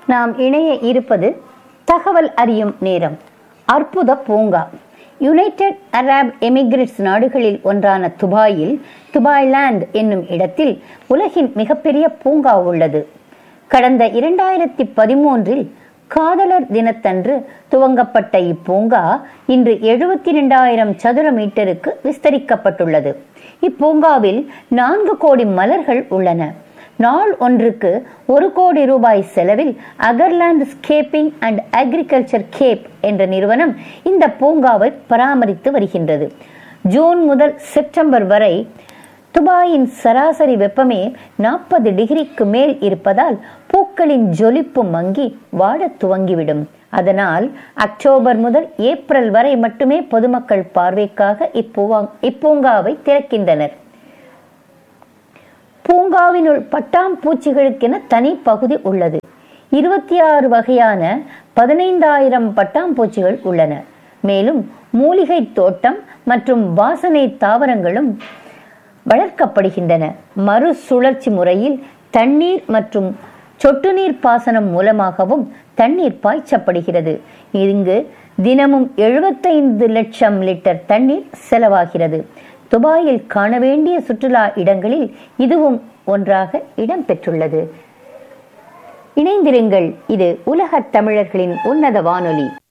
நாம் இணைய இருப்பது தகவல் அறியும் நேரம் அற்புத பூங்கா யுனைடெட் அரப் எமிகிரேட்ஸ் நாடுகளில் ஒன்றான துபாயில் துபாய்லாந்து என்னும் இடத்தில் உலகின் மிகப்பெரிய பூங்கா உள்ளது கடந்த இரண்டாயிரத்தி பதிமூன்றில் காதலர் தினத்தன்று துவங்கப்பட்ட இப்பூங்கா இன்று எழுபத்தி இரண்டாயிரம் சதுர மீட்டருக்கு விஸ்தரிக்கப்பட்டுள்ளது இப்பூங்காவில் நான்கு கோடி மலர்கள் உள்ளன நாள் ஒன்றுக்கு ஒரு கோடி ரூபாய் செலவில் அகர்லாந்து ஸ்கேப்பிங் அண்ட் அக்ரிகல்ச்சர் கேப் என்ற நிறுவனம் இந்த பூங்காவை பராமரித்து வருகின்றது ஜூன் முதல் செப்டம்பர் வரை துபாயின் சராசரி வெப்பமே நாற்பது டிகிரிக்கு மேல் இருப்பதால் பூக்களின் ஜொலிப்பு மங்கி வாடத் துவங்கிவிடும் அதனால் அக்டோபர் முதல் ஏப்ரல் வரை மட்டுமே பொதுமக்கள் பார்வைக்காக இப்பூவா இப்பூங்காவை திறக்கின்றனர் பூங்காவினுள் பட்டாம்பூச்சிகளுக்கென தனி பகுதி உள்ளது இருபத்தி ஆறு வகையான பதினைந்தாயிரம் பட்டாம்பூச்சிகள் உள்ளன மேலும் மூலிகை தோட்டம் மற்றும் வாசனை தாவரங்களும் வளர்க்கப்படுகின்றன மறுசுழற்சி முறையில் தண்ணீர் மற்றும் சொட்டு நீர் பாசனம் மூலமாகவும் தண்ணீர் பாய்ச்சப்படுகிறது இங்கு தினமும் எழுபத்தைந்து லட்சம் லிட்டர் தண்ணீர் செலவாகிறது துபாயில் காண வேண்டிய சுற்றுலா இடங்களில் இதுவும் ஒன்றாக இடம்பெற்றுள்ளது இணைந்திருங்கள் இது உலகத் தமிழர்களின் உன்னத வானொலி